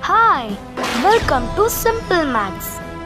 Hi, welcome to Simple Maths.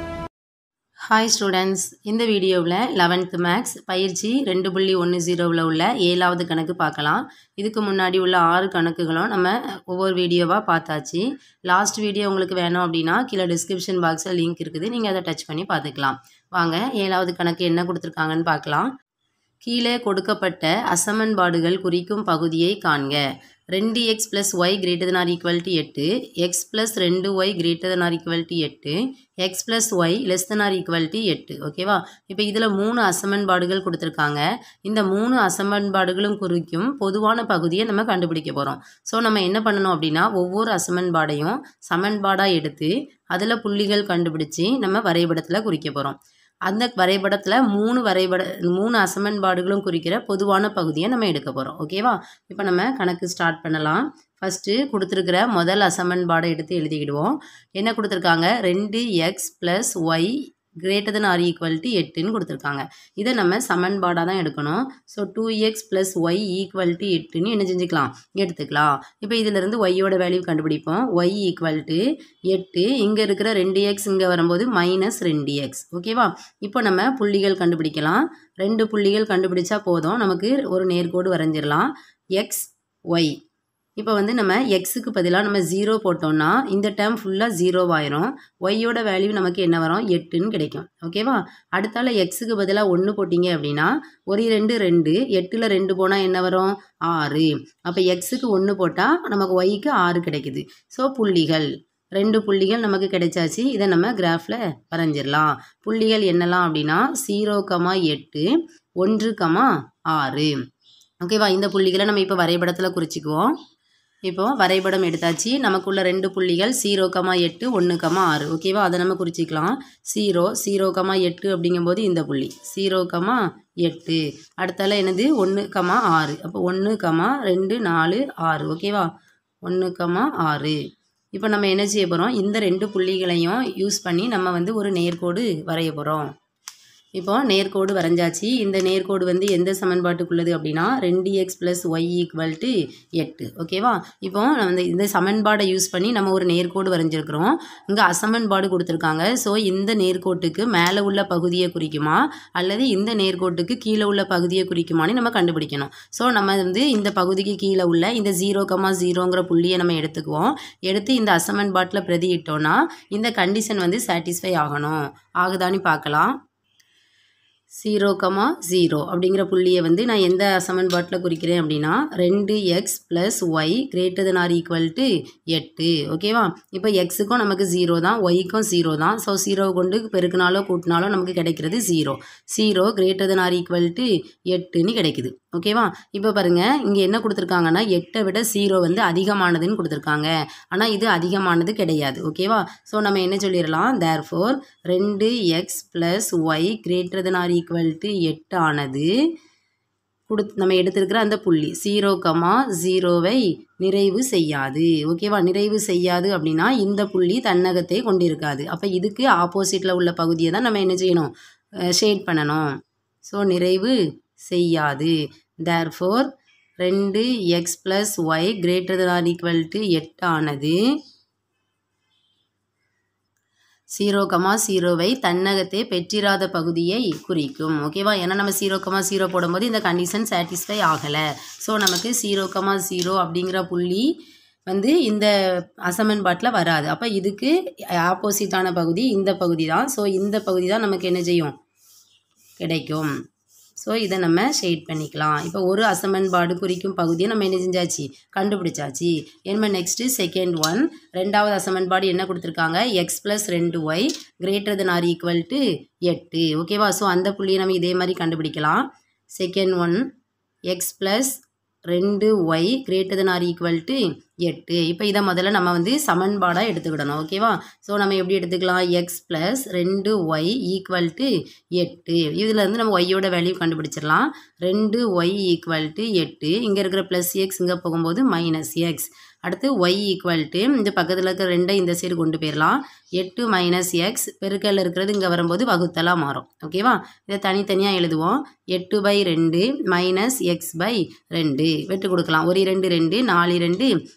Hi students இந்த வீடியோவில் eleventh maths பயிற்சி ரெண்டு புள்ளி ஒன்று ஜீரோவில் உள்ள ஏழாவது கணக்கு பார்க்கலாம் இதுக்கு முன்னாடி உள்ள ஆறு கணக்குகளும் நம்ம ஒவ்வொரு வீடியோவாக பார்த்தாச்சு லாஸ்ட் வீடியோ உங்களுக்கு வேணும் அப்படின்னா கீழே டிஸ்கிரிப்ஷன் பாக்ஸில் லிங்க் இருக்குது நீங்கள் அதை டச் பண்ணி பார்த்துக்கலாம் வாங்க ஏழாவது கணக்கு என்ன கொடுத்துருக்காங்கன்னு பார்க்கலாம் கீழே கொடுக்கப்பட்ட அசமன்பாடுகள் குறிக்கும் பகுதியை காண்க ரெண்டு x plus y greater than or equal to எட்டு எக்ஸ் ப்ளஸ் ரெண்டு y greater than or equal to எட்டு x plus y less than or equal to எட்டு ஓகேவா இப்போ இதில் மூணு அசமன்பாடுகள் கொடுத்துருக்காங்க இந்த மூணு அசமன்பாடுகளும் குறிக்கும் பொதுவான பகுதியை நம்ம கண்டுபிடிக்க போகிறோம் ஸோ நம்ம என்ன பண்ணணும் அப்படின்னா ஒவ்வொரு அசமன்பாடையும் சமன்பாடாக எடுத்து அதில் புள்ளிகள் கண்டுபிடிச்சி நம்ம வரைபடத்தில் குறிக்க போகிறோம் அந்த வரைபடத்தில் மூணு வரைபட மூணு அசமன்பாடுகளும் குறிக்கிற பொதுவான பகுதியை நம்ம எடுக்க போகிறோம் ஓகேவா இப்போ நம்ம கணக்கு ஸ்டார்ட் பண்ணலாம் ஃபஸ்ட்டு கொடுத்துருக்கிற முதல் அசமன்பாடை எடுத்து எழுதிக்கிடுவோம் என்ன கொடுத்துருக்காங்க ரெண்டு x plus y greater than or equal to எட்டுன்னு கொடுத்துருக்காங்க இதை நம்ம சமன்பாடாக தான் எடுக்கணும் so two x plus y equal to எட்டுன்னு என்ன செஞ்சுக்கலாம் எடுத்துக்கலாம் இப்போ இதிலிருந்து ஒய்யோட வேல்யூ கண்டுபிடிப்போம் ஒய் ஈக்குவல் டு எட்டு இங்கே இருக்கிற ரெண்டு எக்ஸ் இங்கே வரும்போது மைனஸ் ரெண்டு எக்ஸ் ஓகேவா இப்போ நம்ம புள்ளிகள் கண்டுபிடிக்கலாம் ரெண்டு புள்ளிகள் கண்டுபிடிச்சா போதும் நமக்கு ஒரு நேர்கோடு வரைஞ்சிடலாம் எக்ஸ் ஒய் இப்போ வந்து நம்ம எக்ஸுக்கு பதிலாக நம்ம ஜீரோ போட்டோம்னா இந்த டேர்ம் ஃபுல்லாக ஜீரோவாயிரும் ஒய்யோட வேல்யூ நமக்கு என்ன வரும் எட்டுன்னு கிடைக்கும் ஓகேவா அடுத்தால எக்ஸுக்கு பதிலாக ஒன்று போட்டிங்க அப்படின்னா ஒரு ரெண்டு ரெண்டு எட்டில் ரெண்டு போனால் என்ன வரும் ஆறு அப்போ எக்ஸுக்கு ஒன்று போட்டால் நமக்கு ஒய்க்கு ஆறு கிடைக்குது ஸோ புள்ளிகள் ரெண்டு புள்ளிகள் நமக்கு கிடைச்சாச்சு இதை நம்ம கிராஃபில் வரைஞ்சிடலாம் புள்ளிகள் என்னலாம் அப்படின்னா ஜீரோ கமா எட்டு ஒன்று கமா ஆறு ஓகேவா இந்த புள்ளிகளை நம்ம இப்போ வரைபடத்தில் குறிச்சிக்குவோம் இப்போ வரைபடம் எடுத்தாச்சு நமக்குள்ள ரெண்டு புள்ளிகள் ஜீரோ கமா எட்டு ஒன்று கமா ஆறு ஓகேவா அதை நம்ம குறிச்சிக்கலாம் ஜீரோ ஜீரோ கமா எட்டு அப்படிங்கும்போது இந்த புள்ளி ஜீரோ கமா எட்டு அடுத்தால என்னது ஒன்று கமா ஆறு அப்போ ஒன்று கமா ரெண்டு நாலு ஆறு ஓகேவா ஒன்று கமா ஆறு இப்போ நம்ம என்ன செய்ய போகிறோம் இந்த ரெண்டு புள்ளிகளையும் யூஸ் பண்ணி நம்ம வந்து ஒரு நேர்கோடு வரைய போகிறோம் இப்போ நேர்கோடு வரைஞ்சாச்சு இந்த நேர்கோடு வந்து எந்த சமன்பாட்டுக்குள்ளது அப்படின்னா ரெண்டு x plus y equal to எட்டு ஓகேவா இப்போ நம்ம இந்த சமன்பாடை யூஸ் பண்ணி நம்ம ஒரு நேர்கோடு வரைஞ்சிருக்கிறோம் இங்கே அசமன்பாடு கொடுத்துருக்காங்க ஸோ இந்த நேர்கோட்டுக்கு மேலே உள்ள பகுதியை குறிக்குமா அல்லது இந்த நேர்கோட்டுக்கு கீழே உள்ள பகுதியை குறிக்குமான்னு நம்ம கண்டுபிடிக்கணும் ஸோ நம்ம வந்து இந்த பகுதிக்கு கீழே உள்ள இந்த ஜீரோ கமா ஜீரோங்கிற புள்ளியை நம்ம எடுத்துக்குவோம் எடுத்து இந்த அசமன்பாட்டில் பிரதியிட்டோன்னா இந்த கண்டிஷன் வந்து சாட்டிஸ்ஃபை ஆகணும் ஆகுதான்னு பார்க்கலாம் ஜீரோ கமா ஜீரோ அப்படிங்கிற புள்ளியை வந்து நான் எந்த சமன்பாட்டில் குறிக்கிறேன் அப்படின்னா ரெண்டு x plus y greater than or equal to எட்டு ஓகேவா இப்போ எக்ஸுக்கும் நமக்கு ஜீரோ தான் ஒய்க்கும் ஜீரோ தான் ஸோ ஜீரோ கொண்டு பெருக்கினாலோ கூட்டினாலோ நமக்கு கிடைக்கிறது zero zero greater than or equal to எட்டுன்னு கிடைக்குது ஓகேவா இப்போ பாருங்கள் இங்கே என்ன கொடுத்துருக்காங்கன்னா எட்டை விட ஜீரோ வந்து அதிகமானதுன்னு கொடுத்துருக்காங்க ஆனால் இது அதிகமானது கிடையாது ஓகேவா ஸோ நம்ம என்ன சொல்லிடலாம் தேர் ஃபோர் ரெண்டு x plus y greater than or equal to எட்டு ஆனது கொடு நம்ம எடுத்திருக்கிற அந்த புள்ளி ஜீரோ கமா ஜீரோவை நிறைவு செய்யாது ஓகேவா நிறைவு செய்யாது அப்படின்னா இந்த புள்ளி தன்னகத்தை கொண்டிருக்காது அப்போ இதுக்கு ஆப்போசிட்டில் உள்ள பகுதியை தான் நம்ம என்ன செய்யணும் ஷேட் பண்ணணும் ஸோ நிறைவு செய்யாது தேர் ஃபோர் ரெண்டு x plus y greater than or equal to எட்டு ஆனது ஜீரோ கமா ஜீரோவை தன்னகத்தே பெற்றிராத பகுதியை குறிக்கும் ஓகேவா ஏன்னா நம்ம ஜீரோ கமா ஜீரோ போடும்போது இந்த கண்டிஷன் சாட்டிஸ்ஃபை ஆகலை ஸோ நமக்கு ஜீரோ கமா ஜீரோ அப்படிங்கிற புள்ளி வந்து இந்த அசமன்பாட்டில் வராது அப்போ இதுக்கு ஆப்போசிட்டான பகுதி இந்த பகுதி தான் ஸோ இந்த பகுதி தான் நமக்கு என்ன செய்யும் கிடைக்கும் ஸோ இதை நம்ம ஷேட் பண்ணிக்கலாம் இப்போ ஒரு அசமன்பாடு குறிக்கும் பகுதியை நம்ம என்ன செஞ்சாச்சு கண்டுபிடிச்சாச்சு என்ன நெக்ஸ்ட்டு செகண்ட் ஒன் ரெண்டாவது அசமன்பாடு என்ன கொடுத்துருக்காங்க எக்ஸ் ப்ளஸ் ரெண்டு y greater than or equal to எட்டு ஓகேவா ஸோ அந்த புள்ளியை நம்ம இதே மாதிரி கண்டுபிடிக்கலாம் செகண்ட் ஒன் எக்ஸ் ப்ளஸ் ரெண்டு y greater than or equal to எட்டு இப்போ இதை முதல்ல நம்ம வந்து சமன்பாடாக எடுத்துக்கிடணும் ஓகேவா ஸோ நம்ம எப்படி எடுத்துக்கலாம் எக்ஸ் ப்ளஸ் ரெண்டு ஒய் ஈக்குவல் டு எட்டு இதில் இருந்து நம்ம ஒய்யோட வேல்யூ கண்டுபிடிச்சிடலாம் ரெண்டு ஒய் ஈக்குவல் டு எட்டு இங்கே இருக்கிற ப்ளஸ் எக்ஸ் இங்கே போகும்போது மைனஸ் எக்ஸ் அடுத்து ஒய் ஈக்குவல் டு இந்த பக்கத்தில் இருக்கிற ரெண்டை இந்த சைடு கொண்டு போயிடலாம் எட்டு மைனஸ் எக்ஸ் பெருக்கல்ல இருக்கிறது இங்கே வரும்போது வகுத்தலாக மாறும் ஓகேவா இதை தனித்தனியாக எழுதுவோம் எட்டு பை ரெண்டு மைனஸ் எக்ஸ் பை ரெண்டு வெட்டு கொடுக்கலாம் ஒரு ரெண்டு ரெண்டு நாலு ரெண்டு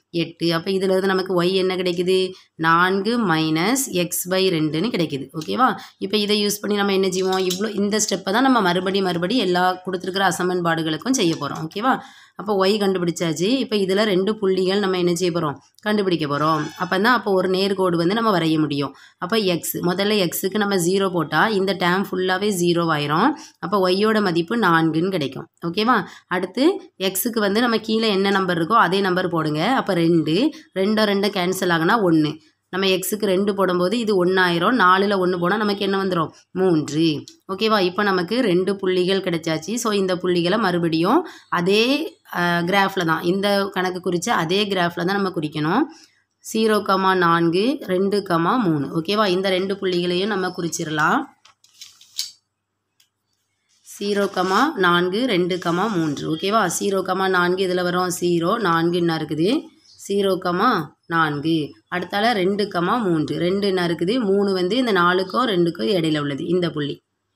எட்டு அப்போ இதில் இருந்து நமக்கு ஒய் என்ன கிடைக்குது நான்கு மைனஸ் எக்ஸ் பை ரெண்டுன்னு கிடைக்குது ஓகேவா இப்போ இதை யூஸ் பண்ணி நம்ம என்ன செய்வோம் இவ்வளோ இந்த ஸ்டெப்பை தான் நம்ம மறுபடி மறுபடி எல்லா கொடுத்துருக்கிற அசமன்பாடுகளுக்கும் செய்ய போகிறோம் ஓகேவா அப்போ ஒய் கண்டுபிடிச்சாச்சு இப்போ இதில் ரெண்டு புள்ளிகள் நம்ம என்ன செய்ய போகிறோம் கண்டுபிடிக்க போகிறோம் அப்போ தான் அப்போ ஒரு நேர்கோடு வந்து நம்ம வரைய முடியும் அப்போ எக்ஸ் முதல்ல எக்ஸுக்கு நம்ம ஜீரோ போட்டால் இந்த டேம் ஃபுல்லாகவே ஜீரோ ஆயிரும் அப்போ ஒய்யோட மதிப்பு நான்குன்னு கிடைக்கும் ஓகேவா அடுத்து எக்ஸுக்கு வந்து நம்ம கீழே என்ன நம்பர் இருக்கோ அதே நம்பர் போடுங்க அப்போ ரெண்டு ரெண்டோ ரெண்டோ கேன்சல் ஆகுனா ஒன்று நம்ம எக்ஸுக்கு ரெண்டு போடும்போது இது ஒன்றாயிரம் நாலில் ஒன்று போனால் நமக்கு என்ன வந்துடும் மூன்று ஓகேவா இப்போ நமக்கு ரெண்டு புள்ளிகள் கிடைச்சாச்சு ஸோ இந்த புள்ளிகளை மறுபடியும் அதே கிராஃபில் தான் இந்த கணக்கு குறித்து அதே கிராஃபில் தான் நம்ம குறிக்கணும் ஜீரோ கமா நான்கு ரெண்டு கமா மூணு ஓகேவா இந்த ரெண்டு புள்ளிகளையும் நம்ம குறிச்சிடலாம் ஜீரோ கமா நான்கு ரெண்டு கமா மூன்று ஓகேவா ஜீரோ கமா நான்கு இதில் வரும் ஜீரோ நான்கு என்ன இருக்குது ஜீரோ கமா நான்கு அடுத்தால ரெண்டு கமா மூன்று ரெண்டு என்ன இருக்குது மூணு வந்து இந்த நாலுக்கும் ரெண்டுக்கும் இடையில உள்ளது இந்த புள்ளி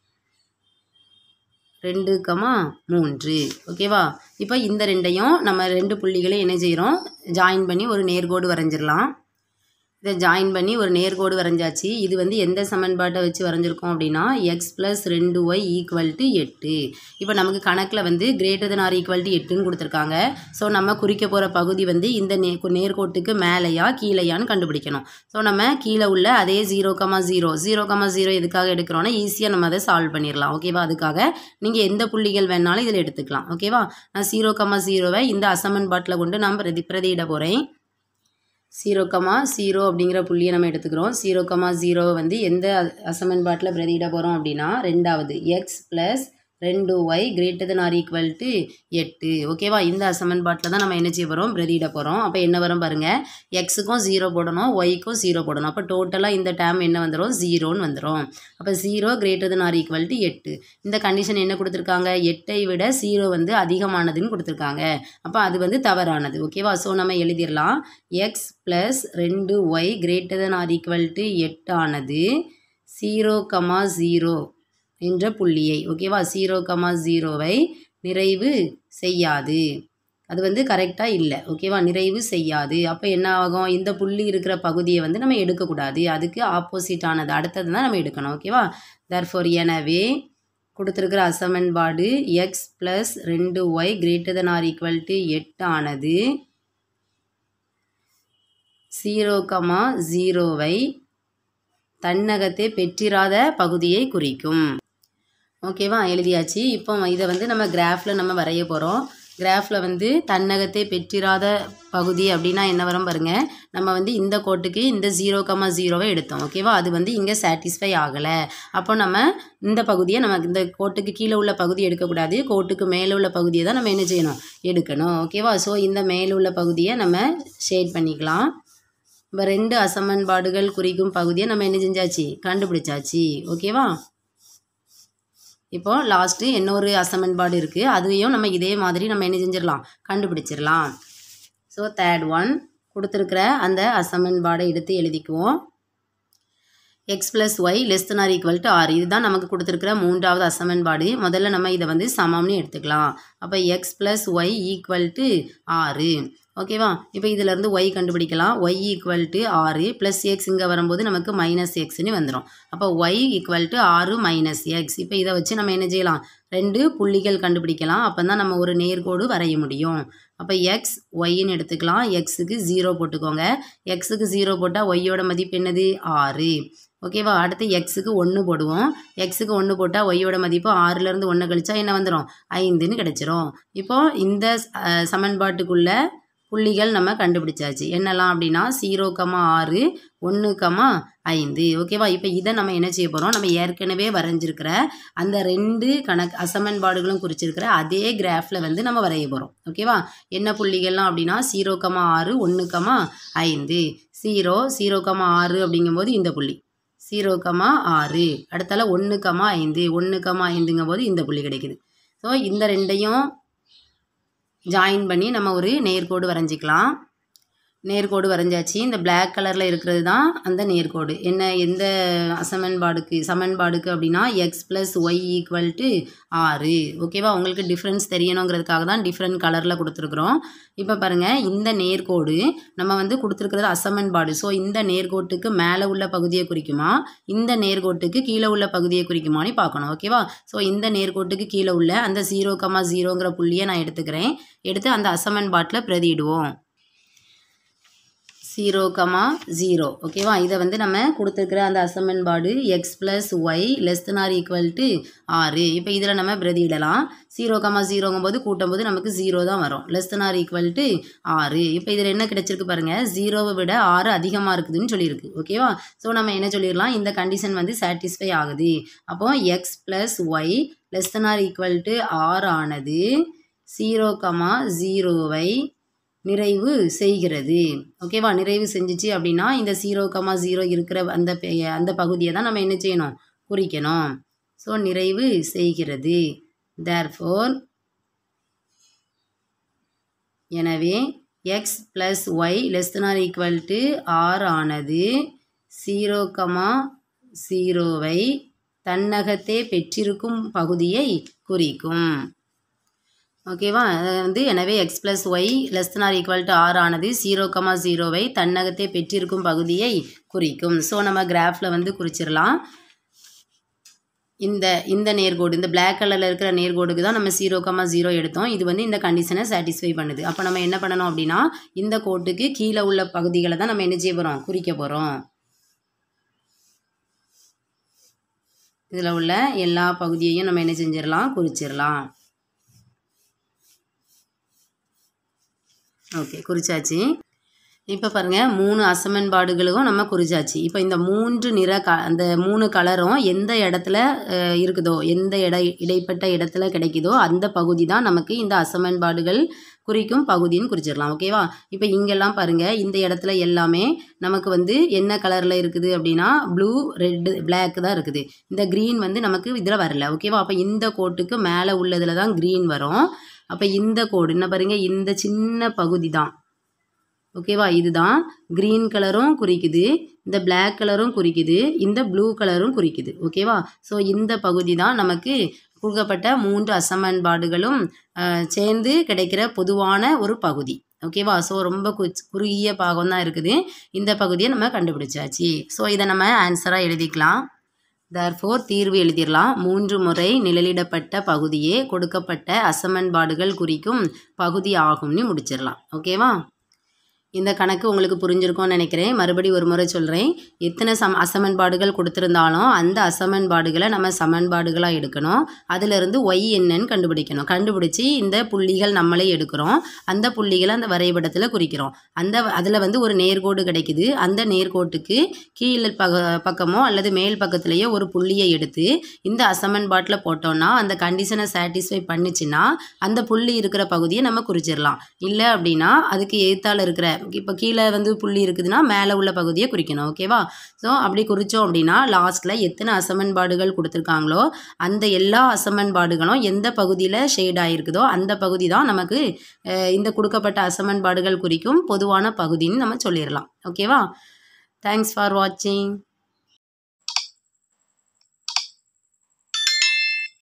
ரெண்டு கமா மூன்று ஓகேவா இப்போ இந்த ரெண்டையும் நம்ம ரெண்டு புள்ளிகளையும் என்ன செய்கிறோம் ஜாயின் பண்ணி ஒரு நேர்கோடு வரைஞ்சிடலாம் இதை ஜாயின் பண்ணி ஒரு நேர்கோடு வரைஞ்சாச்சு இது வந்து எந்த சமன்பாட்டை வச்சு வரைஞ்சிருக்கோம் அப்படின்னா எக்ஸ் ப்ளஸ் ரெண்டு ஒய் ஈக்குவல் டு எட்டு இப்போ நமக்கு கணக்கில் வந்து greater than or equal to எட்டுன்னு கொடுத்துருக்காங்க ஸோ நம்ம குறிக்க போகிற பகுதி வந்து இந்த நே நேர்கோட்டுக்கு மேலேயா கீழேயான்னு கண்டுபிடிக்கணும் ஸோ நம்ம கீழே உள்ள அதே zero comma zero zero comma zero எதுக்காக எடுக்கிறோன்னா ஈஸியாக நம்ம அதை சால்வ் பண்ணிடலாம் ஓகேவா அதுக்காக நீங்கள் எந்த புள்ளிகள் வேணாலும் இதில் எடுத்துக்கலாம் ஓகேவா நான் ஜீரோ கமா ஜீரோவை இந்த அசமன்பாட்டில் கொண்டு நான் பிரதி பிரதியிட போகிறேன் ஜீரோ கமா ஜீரோ அப்படிங்கிற புள்ளியை நம்ம எடுத்துக்கிறோம் ஜீரோ கமா ஜீரோவை வந்து எந்த அசமன்பாட்டில் பிரதியிட போகிறோம் அப்படின்னா ரெண்டாவது எக்ஸ் ப்ளஸ் ரெண்டு y greater than or equal to எட்டு ஓகேவா இந்த அசமன்பாட்டில் தான் நம்ம என்ன செய்ய போகிறோம் பிரதியிட போகிறோம் அப்போ என்ன வரும் பாருங்கள் எக்ஸுக்கும் ஜீரோ போடணும் ஒய்க்கும் ஜீரோ போடணும் அப்போ டோட்டலாக இந்த டேம் என்ன வந்துடும் ஜீரோன்னு வந்துடும் அப்போ zero greater than or equal to எட்டு இந்த கண்டிஷன் என்ன கொடுத்துருக்காங்க எட்டை விட ஜீரோ வந்து அதிகமானதுன்னு கொடுத்துருக்காங்க அப்போ அது வந்து தவறானது ஓகேவா ஸோ நம்ம எழுதிடலாம் எக்ஸ் ப்ளஸ் ரெண்டு y greater than or equal to எட்டானது ஜீரோ கமா ஜீரோ என்ற புள்ளியை ஓகேவா ஜீரோ கமா ஜீரோவை நிறைவு செய்யாது அது வந்து கரெக்டாக இல்லை ஓகேவா நிறைவு செய்யாது அப்போ என்ன ஆகும் இந்த புள்ளி இருக்கிற பகுதியை வந்து நம்ம எடுக்கக்கூடாது அதுக்கு ஆப்போசிட் ஆனது அடுத்தது தான் நம்ம எடுக்கணும் ஓகேவா தர்ஃபோர் எனவே கொடுத்துருக்கிற அசமன்பாடு எக்ஸ் ப்ளஸ் ரெண்டு y greater than or equal to எட்டு ஆனது ஜீரோ கமா ஜீரோவை தன்னகத்தை பெற்றிராத பகுதியை குறிக்கும் ஓகேவா எழுதியாச்சு இப்போ இதை வந்து நம்ம கிராஃபில் நம்ம வரைய போகிறோம் கிராஃபில் வந்து தன்னகத்தை பெற்றிராத பகுதி அப்படின்னா என்ன வரும் பாருங்க நம்ம வந்து இந்த கோட்டுக்கு இந்த ஜீரோ கமா ஜீரோவை எடுத்தோம் ஓகேவா அது வந்து இங்கே சாட்டிஸ்ஃபை ஆகலை அப்போ நம்ம இந்த பகுதியை நம்ம இந்த கோட்டுக்கு கீழே உள்ள பகுதி எடுக்கக்கூடாது கோட்டுக்கு மேலே உள்ள பகுதியை தான் நம்ம என்ன செய்யணும் எடுக்கணும் ஓகேவா ஸோ இந்த மேலே உள்ள பகுதியை நம்ம ஷேட் பண்ணிக்கலாம் இப்போ ரெண்டு அசமன்பாடுகள் குறிக்கும் பகுதியை நம்ம என்ன செஞ்சாச்சு கண்டுபிடிச்சாச்சு ஓகேவா இப்போ லாஸ்ட்டு இன்னொரு அசமன்பாடு இருக்குது அதையும் நம்ம இதே மாதிரி நம்ம என்ன செஞ்சிடலாம் கண்டுபிடிச்சிடலாம் ஸோ தேர்ட் ஒன் கொடுத்துருக்கிற அந்த அசமன்பாடை எடுத்து எழுதிக்குவோம் x plus y less than or equal to ஆறு இதுதான் நமக்கு கொடுத்துருக்கிற மூன்றாவது அசமன்பாடு முதல்ல நம்ம இதை வந்து சமம்னு எடுத்துக்கலாம் அப்போ x plus y equal to ஆறு ஓகேவா இப்போ இதிலேருந்து ஒய் கண்டுபிடிக்கலாம் ஒய் ஈக்குவல் டு ஆறு ப்ளஸ் எக்ஸ் இங்கே வரும்போது நமக்கு மைனஸ் எக்ஸ்னு வந்துடும் அப்போ ஒய் ஈக்குவல் டு ஆறு மைனஸ் எக்ஸ் இப்போ இதை வச்சு நம்ம என்ன செய்யலாம் ரெண்டு புள்ளிகள் கண்டுபிடிக்கலாம் அப்போ தான் நம்ம ஒரு நேர்கோடு வரைய முடியும் அப்போ எக்ஸ் ஒய்ன்னு எடுத்துக்கலாம் எக்ஸுக்கு ஜீரோ போட்டுக்கோங்க எக்ஸுக்கு ஜீரோ போட்டால் ஒய்யோட மதிப்பு என்னது ஆறு ஓகேவா அடுத்து எக்ஸுக்கு ஒன்று போடுவோம் எக்ஸுக்கு ஒன்று போட்டால் ஒய்யோட மதிப்பு ஆறுலேருந்து ஒன்று கழிச்சா என்ன வந்துடும் ஐந்துன்னு கிடச்சிரும் இப்போ இந்த அஹ், சமன்பாட்டுக்குள்ள புள்ளிகள் நம்ம கண்டுபிடிச்சாச்சு என்னெல்லாம் அப்படின்னா ஜீரோ கமா ஆறு ஒன்று கமா ஐந்து ஓகேவா இப்போ இதை நம்ம என்ன செய்ய போகிறோம் நம்ம ஏற்கனவே வரைஞ்சிருக்கிற அந்த ரெண்டு கணக்கு அசமன்பாடுகளும் குறிச்சிருக்கிற அதே கிராஃபில் வந்து நம்ம வரைய போகிறோம் ஓகேவா என்ன புள்ளிகள்லாம் அப்படின்னா ஜீரோ கமா ஆறு ஒன்று கமா ஐந்து ஜீரோ ஜீரோ கமா ஆறு அப்படிங்கும்போது இந்த புள்ளி ஜீரோ கமா ஆறு அடுத்தால ஒன்று கமா ஐந்து ஒன்று கமா ஐந்துங்கும் போது இந்த புள்ளி கிடைக்குது ஸோ இந்த ரெண்டையும் ஜாயின் பண்ணி நம்ம ஒரு நேர்கோடு வரைஞ்சிக்கலாம் நேர்கோடு வரைஞ்சாச்சு இந்த Black கலரில் இருக்கிறது தான் அந்த நேர்கோடு என்ன எந்த அசமன்பாடுக்கு சமன்பாடுக்கு அப்படின்னா x plus y equal to ஆறு ஓகேவா உங்களுக்கு டிஃப்ரென்ஸ் தெரியணுங்கிறதுக்காக தான் டிஃப்ரெண்ட் கலரில் கொடுத்துருக்குறோம் இப்போ பாருங்கள் இந்த நேர்கோடு நம்ம வந்து கொடுத்துருக்கிறது அசமன்பாடு ஸோ இந்த நேர்கோட்டுக்கு மேலே உள்ள பகுதியை குறிக்குமா இந்த நேர்கோட்டுக்கு கீழே உள்ள பகுதியை குறிக்குமான்னு பார்க்கணும் ஓகேவா ஸோ இந்த நேர்கோட்டுக்கு கீழே உள்ள அந்த ஜீரோ கமா ஜீரோங்கிற புள்ளியை நான் எடுத்துக்கிறேன் எடுத்து அந்த அசமன்பாட்டில் பிரதியிடுவோம் ஜீரோ கமா ஜீரோ ஓகேவா இதை வந்து நம்ம கொடுத்துருக்குற அந்த அசமன்பாடு x plus y less than or equal to ஆறு இப்போ இதில் நம்ம பிரதியிடலாம் ஜீரோ கமா ஜீரோங்கும் போது கூட்டும் போது நமக்கு ஜீரோ தான் வரும் less than or equal to ஆறு இப்போ இதில் என்ன கிடைச்சிருக்கு பாருங்கள் ஜீரோவை விட ஆறு அதிகமாக இருக்குதுன்னு சொல்லியிருக்கு ஓகேவா ஸோ நம்ம என்ன சொல்லிடலாம் இந்த கண்டிஷன் வந்து சாட்டிஸ்ஃபை ஆகுது அப்போ x plus y less than or equal to ஆறு ஆனது ஜீரோ கமா ஜீரோவை நிறைவு செய்கிறது ஓகேவா நிறைவு செஞ்சுச்சு அப்படின்னா இந்த ஜீரோ கமா ஜீரோ இருக்கிற அந்த பெ- அந்த பகுதியை தான் நம்ம என்ன செய்யணும் குறிக்கணும் ஸோ நிறைவு செய்கிறது தேர்ஃபோர் எனவே x plus y less than or equal to ஆர் ஆனது ஜீரோ கமா ஜீரோவை தன்னகத்தே பெற்றிருக்கும் பகுதியை குறிக்கும் ஓகேவா அது வந்து எனவே x plus y less than or equal to ஆர் ஆனது ஜீரோ கமா ஜீரோவை தன்னகத்தே பெற்றிருக்கும் பகுதியை குறிக்கும் ஸோ நம்ம கிராஃபில் வந்து குறிச்சிடலாம் இந்த இந்த நேர்கோடு இந்த Black கலரில் இருக்கிற நேர்கோடுக்கு தான் நம்ம ஜீரோ கமா ஜீரோ எடுத்தோம் இது வந்து இந்த கண்டிஷனை சாட்டிஸ்ஃபை பண்ணுது அப்போ நம்ம என்ன பண்ணணும் அப்படின்னா இந்த கோட்டுக்கு கீழே உள்ள பகுதிகளை தான் நம்ம என்ன செய்ய போகிறோம் குறிக்க போகிறோம் இதில் உள்ள எல்லா பகுதியையும் நம்ம என்ன செஞ்சிடலாம் குறிச்சிடலாம் ஓகே குறிச்சாச்சு இப்போ பாருங்கள் மூணு அசமன்பாடுகளும் நம்ம குறிச்சாச்சு இப்போ இந்த மூன்று நிற க அந்த மூணு கலரும் எந்த இடத்துல அஹ், இருக்குதோ எந்த இட இடைப்பட்ட இடத்துல கிடைக்குதோ அந்த பகுதி தான் நமக்கு இந்த அசமன்பாடுகள் குறிக்கும் பகுதின்னு குறிச்சிடலாம் ஓகேவா இப்போ இங்கெல்லாம் பாருங்கள் இந்த இடத்துல எல்லாமே நமக்கு வந்து என்ன கலரில் இருக்குது அப்படின்னா ப்ளூ ரெட்டு Black தான் இருக்குது இந்த க்ரீன் வந்து நமக்கு இதில் வரல ஓகேவா அப்போ இந்த கோட்டுக்கு மேலே உள்ளதில் தான் க்ரீன் வரும் அப்போ இந்த கோடு என்ன பாருங்க இந்த சின்ன பகுதி தான் ஓகேவா இதுதான் க்ரீன் கலரும் குறிக்குது இந்த Black கலரும் குறிக்குது இந்த ப்ளூ கலரும் குறிக்குது ஓகேவா ஸோ இந்த பகுதி தான் நமக்கு கொடுக்கப்பட்ட மூன்று அசமன்பாடுகளும் அஹ், சேர்ந்து கிடைக்கிற பொதுவான ஒரு பகுதி ஓகேவா ஸோ ரொம்ப கு- குறுகிய பாகம் தான் இருக்குது இந்த பகுதியை நம்ம கண்டுபிடிச்சாச்சு ஸோ இதை நம்ம ஆன்சராக எழுதிக்கலாம் தர்ஃபோர் தீர்வு எழுதிடலாம் மூன்று முறை நிழலிடப்பட்ட பகுதியே கொடுக்கப்பட்ட அசமன்பாடுகள் குறிக்கும் பகுதி ஆகும்னு முடிச்சிடலாம் ஓகேவா இந்த கணக்கு உங்களுக்கு புரிஞ்சிருக்கும்னு நினைக்கிறேன் மறுபடி ஒரு முறை சொல்கிறேன் எத்தனை சம் அசமன்பாடுகள் கொடுத்துருந்தாலும் அந்த அசமன்பாடுகளை நம்ம சமன்பாடுகளாக எடுக்கணும் அதிலிருந்து ஒய் என்னன்னு கண்டுபிடிக்கணும் கண்டுபிடிச்சி இந்த புள்ளிகள் நம்மளே எடுக்கிறோம் அந்த புள்ளிகளை அந்த வரைபடத்தில் குறிக்கிறோம் அந்த அதில் வந்து ஒரு நேர்கோடு கிடைக்குது அந்த நேர்கோட்டுக்கு கீழே பக பக்கமோ அல்லது மேல் பக்கத்துலேயோ ஒரு புள்ளியை எடுத்து இந்த அசமன்பாட்டில் போட்டோம்னா அந்த கண்டிஷனை சாட்டிஸ்ஃபை பண்ணுச்சுன்னா அந்த புள்ளி இருக்கிற பகுதியை நம்ம குறிச்சிடலாம் இல்லை அப்படின்னா அதுக்கு எதிர்த்தால இருக்கிற இப்போ கீழே வந்து புள்ளி இருக்குதுன்னா மேலே உள்ள பகுதியை குறிக்கணும் ஓகேவா ஸோ அப்படி குறித்தோம் அப்படின்னா லாஸ்ட்டில் எத்தனை அசமன்பாடுகள் கொடுத்துருக்காங்களோ அந்த எல்லா அசமன்பாடுகளும் எந்த பகுதியில் ஷேட் ஆகிருக்குதோ அந்த பகுதி தான் நமக்கு அஹ், இந்த கொடுக்கப்பட்ட அசமன்பாடுகள் குறிக்கும் பொதுவான பகுதின்னு நம்ம சொல்லிடலாம் ஓகேவா தேங்க்ஸ் ஃபார் வாட்சிங்